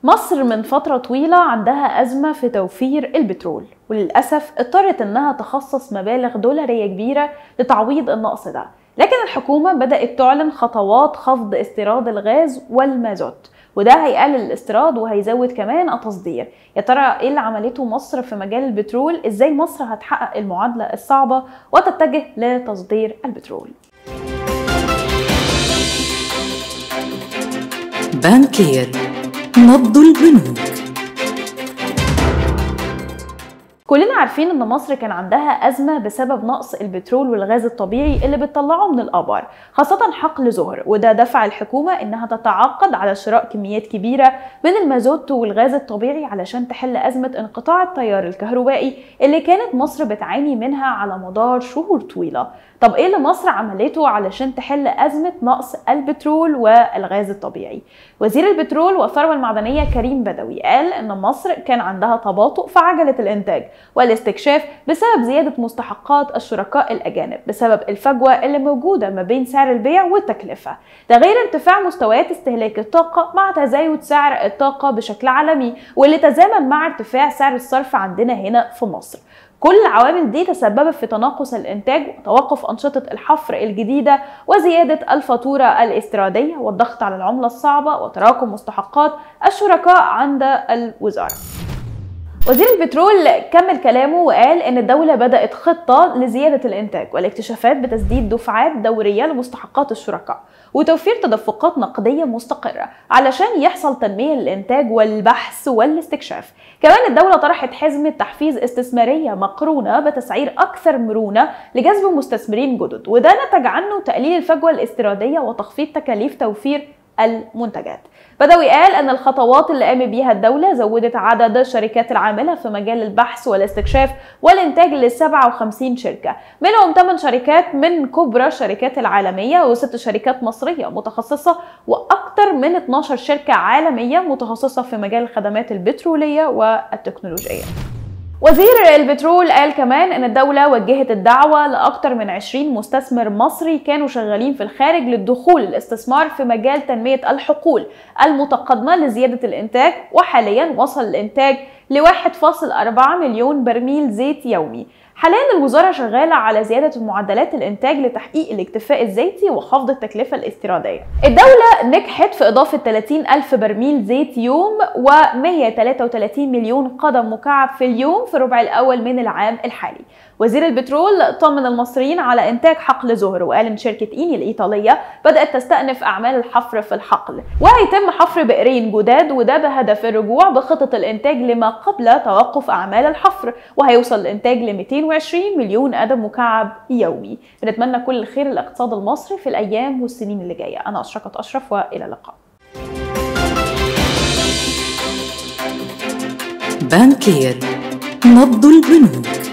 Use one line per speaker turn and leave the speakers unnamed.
مصر من فترة طويلة عندها أزمة في توفير البترول وللأسف اضطرت إنها تخصص مبالغ دولارية كبيرة لتعويض النقص ده لكن الحكومة بدأت تعلن خطوات خفض استيراد الغاز والمازوت وده هيقلل الاستيراد وهيزود كمان التصدير يا ترى ايه اللي عملته مصر في مجال البترول ازاي مصر هتحقق المعادلة الصعبة وتتجه لتصدير البترول
بانكير نبض البنوك
كلنا عارفين ان مصر كان عندها ازمه بسبب نقص البترول والغاز الطبيعي اللي بتطلعه من الابار خاصه حقل زهر وده دفع الحكومه انها تتعاقد على شراء كميات كبيره من المازوت والغاز الطبيعي علشان تحل ازمه انقطاع التيار الكهربائي اللي كانت مصر بتعاني منها على مدار شهور طويله طب ايه اللي مصر عملته علشان تحل ازمه نقص البترول والغاز الطبيعي وزير البترول والثروه المعدنيه كريم بدوي قال ان مصر كان عندها تباطؤ في عجله الانتاج والاستكشاف بسبب زياده مستحقات الشركاء الاجانب بسبب الفجوه اللي موجوده ما بين سعر البيع والتكلفه ده غير ارتفاع مستويات استهلاك الطاقه مع تزايد سعر الطاقه بشكل عالمي واللي تزامن مع ارتفاع سعر الصرف عندنا هنا في مصر كل العوامل دي تسببت في تناقص الانتاج وتوقف انشطه الحفر الجديده وزياده الفاتوره الاستيراديه والضغط على العمله الصعبه وتراكم مستحقات الشركاء عند الوزاره وزير البترول كمل كلامه وقال ان الدولة بدأت خطة لزيادة الانتاج والاكتشافات بتسديد دفعات دورية لمستحقات الشركاء وتوفير تدفقات نقدية مستقرة علشان يحصل تنمية للانتاج والبحث والاستكشاف كمان الدولة طرحت حزمة تحفيز استثمارية مقرونة بتسعير أكثر مرونة لجذب مستثمرين جدد وده نتج عنه تقليل الفجوة الاستيرادية وتخفيض تكاليف توفير المنتجات بدوي قال ان الخطوات اللي قامت بيها الدوله زودت عدد الشركات العامله في مجال البحث والاستكشاف والانتاج ل 57 شركه منهم 8 شركات من كبرى الشركات العالميه وست شركات مصريه متخصصه واكثر من 12 شركه عالميه متخصصه في مجال الخدمات البتروليه والتكنولوجيه وزير البترول قال كمان ان الدولة وجهت الدعوة لأكثر من 20 مستثمر مصري كانوا شغالين في الخارج للدخول الاستثمار في مجال تنمية الحقول المتقدمة لزيادة الإنتاج وحاليا وصل الإنتاج ل 1.4 مليون برميل زيت يومي حاليا الوزارة شغالة على زيادة معدلات الإنتاج لتحقيق الاكتفاء الذاتي وخفض التكلفة الاستيرادية الدولة نجحت في إضافة 30 ألف برميل زيت يوم و133 مليون قدم مكعب في اليوم في الربع الأول من العام الحالي وزير البترول طمن المصريين على إنتاج حقل زهر وقال إن شركة إيني الإيطالية بدأت تستأنف أعمال الحفر في الحقل وهيتم حفر بئرين جداد وده بهدف الرجوع بخطة الإنتاج لما قبل توقف أعمال الحفر وهيوصل الإنتاج ل 220 مليون قدم مكعب يومي بنتمنى كل الخير للاقتصاد المصري في الأيام والسنين اللي جاية أنا أشرقت أشرف وإلى اللقاء
بانكير نبض البنوك